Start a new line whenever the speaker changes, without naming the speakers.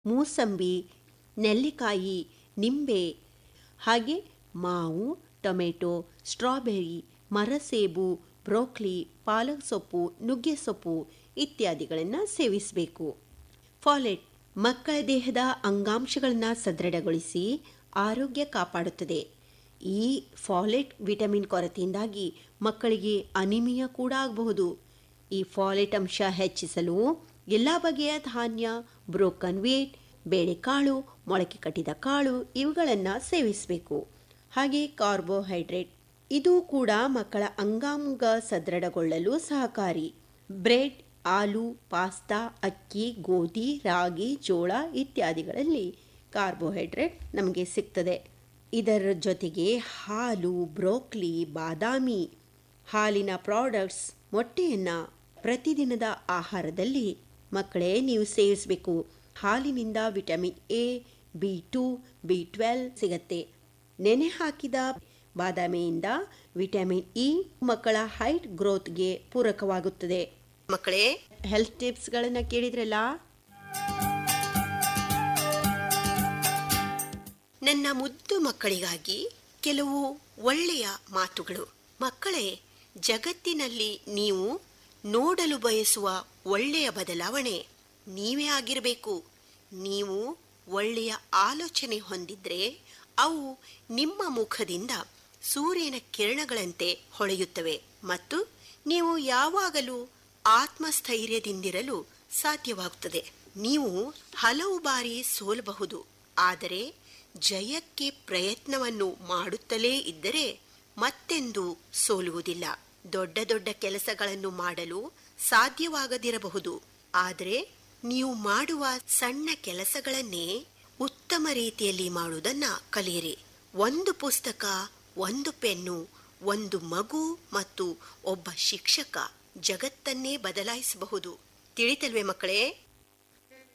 ಮೂಸಂಬಿ ನೆಲ್ಲಿಕಾಯಿ ನಿಂಬೆ ಹಾಗೆ ಮಾವು ಟೊಮೆಟೊ ಸ್ಟ್ರಾಬೆರಿ ಮರಸೇಬು ಬ್ರೋಕ್ಲಿ ಪಾಲಕ್ ಸೊಪ್ಪು ನುಗ್ಗೆ ಸೊಪ್ಪು ಇತ್ಯಾದಿಗಳನ್ನು ಸೇವಿಸಬೇಕು ಫಾಲೆಟ್ ಮಕ್ಕಳ ದೇಹದ ಅಂಗಾಂಶಗಳನ್ನು ಸದೃಢಗೊಳಿಸಿ ಆರೋಗ್ಯ ಕಾಪಾಡುತ್ತದೆ ಈ ಫಾಲೆಟ್ ವಿಟಮಿನ್ ಕೊರತೆಯಿಂದಾಗಿ ಮಕ್ಕಳಿಗೆ ಅನಿಮಿಯ ಕೂಡ ಆಗಬಹುದು ಈ ಫಾಲೆಟ್ ಅಂಶ ಹೆಚ್ಚಿಸಲು ಎಲ್ಲ ಬಗೆಯ ಧಾನ್ಯ ಬ್ರೋಕನ್ ವೇಟ್ ಬೇಳೆಕಾಳು ಮೊಳಕೆ ಕಟ್ಟಿದ ಕಾಳು ಇವುಗಳನ್ನು ಸೇವಿಸಬೇಕು ಹಾಗೆ ಕಾರ್ಬೋಹೈಡ್ರೇಟ್ ಇದು ಕೂಡ ಮಕ್ಕಳ ಅಂಗಾಂಗ ಸದೃಢಗೊಳ್ಳಲು ಸಹಕಾರಿ ಬ್ರೆಡ್ ಆಲೂ ಪಾಸ್ತಾ ಅಕ್ಕಿ ಗೋಧಿ ರಾಗಿ ಜೋಳ ಇತ್ಯಾದಿಗಳಲ್ಲಿ ಕಾರ್ಬೋಹೈಡ್ರೇಟ್ ನಮಗೆ ಸಿಗ್ತದೆ ಇದರ ಜೊತೆಗೆ ಹಾಲು ಬ್ರೋಕ್ಲಿ ಬಾದಾಮಿ ಹಾಲಿನ ಪ್ರಾಡಕ್ಟ್ಸ್ ಮೊಟ್ಟೆಯನ್ನು ಪ್ರತಿದಿನದ ಆಹಾರದಲ್ಲಿ ಮಕ್ಕಳೇ ನೀವು ಸೇವಿಸಬೇಕು ಹಾಲಿನಿಂದ vitamin A B two B twelve ಸಿಗತ್ತೆ ನೆನೆ ಹಾಕಿದ ಬಾದಾಮಿಯಿಂದ ವಿಟಮಿನ್ ಇ ಮಕ್ಕಳ ಹೈಟ್ ಗ್ರೋತ್ಗೆ ಪೂರಕವಾಗುತ್ತದೆ ಮಕ್ಕಳೇ ಹೆಲ್ತ್ ಟಿಪ್ಸ್ಗಳನ್ನು ಕೇಳಿದ್ರಲ್ಲ ನನ್ನ ಮುದ್ದು ಮಕ್ಕಳಿಗಾಗಿ ಕೆಲವು ಒಳ್ಳೆಯ ಮಾತುಗಳು ಮಕ್ಕಳೇ ಜಗತ್ತಿನಲ್ಲಿ ನೀವು ನೋಡಲು ಬಯಸುವ ಒಳ್ಳೆಯ ಬದಲಾವಣೆ ನೀವೇ ಆಗಿರಬೇಕು ನೀವು ಒಳ್ಳೆಯ ಆಲೋಚನೆ ಹೊಂದಿದ್ರೆ ಅವು ನಿಮ್ಮ ಮುಖದಿಂದ ಸೂರ್ಯನ ಕಿರಣಗಳಂತೆ ಹೊಳೆಯುತ್ತವೆ ಮತ್ತು ನೀವು ಯಾವಾಗಲೂ ಆತ್ಮಸ್ಥೈರ್ಯದಿಂದಿರಲು ಸಾಧ್ಯವಾಗುತ್ತದೆ ನೀವು ಹಲವು ಬಾರಿ ಸೋಲಬಹುದು ಆದರೆ ಜಯಕ್ಕೆ ಪ್ರಯತ್ನವನ್ನು ಮಾಡುತ್ತಲೇ ಇದ್ದರೆ ಮತ್ತೆಂದು ಸೋಲುವುದಿಲ್ಲ ದೊಡ್ಡ ದೊಡ್ಡ ಕೆಲಸಗಳನ್ನು ಮಾಡಲು ಸಾಧ್ಯವಾಗದಿರಬಹುದು ಆದರೆ ನೀವು ಮಾಡುವ ಸಣ್ಣ ಕೆಲಸಗಳನ್ನೇ ಉತ್ತಮ ರೀತಿಯಲ್ಲಿ ಮಾಡುವುದನ್ನ ಕಲಿಯಿರಿ ಒಂದು ಪುಸ್ತಕ ಒಂದು ಪೆನ್ನು ಒಂದು ಮಗು ಮತ್ತು ಒಬ್ಬ ಶಿಕ್ಷಕ ಜಗತ್ತನ್ನೇ ಬದಲಾಯಿಸಬಹುದು ತಿಳಿತಲ್ವೇ ಮಕ್ಕಳೇ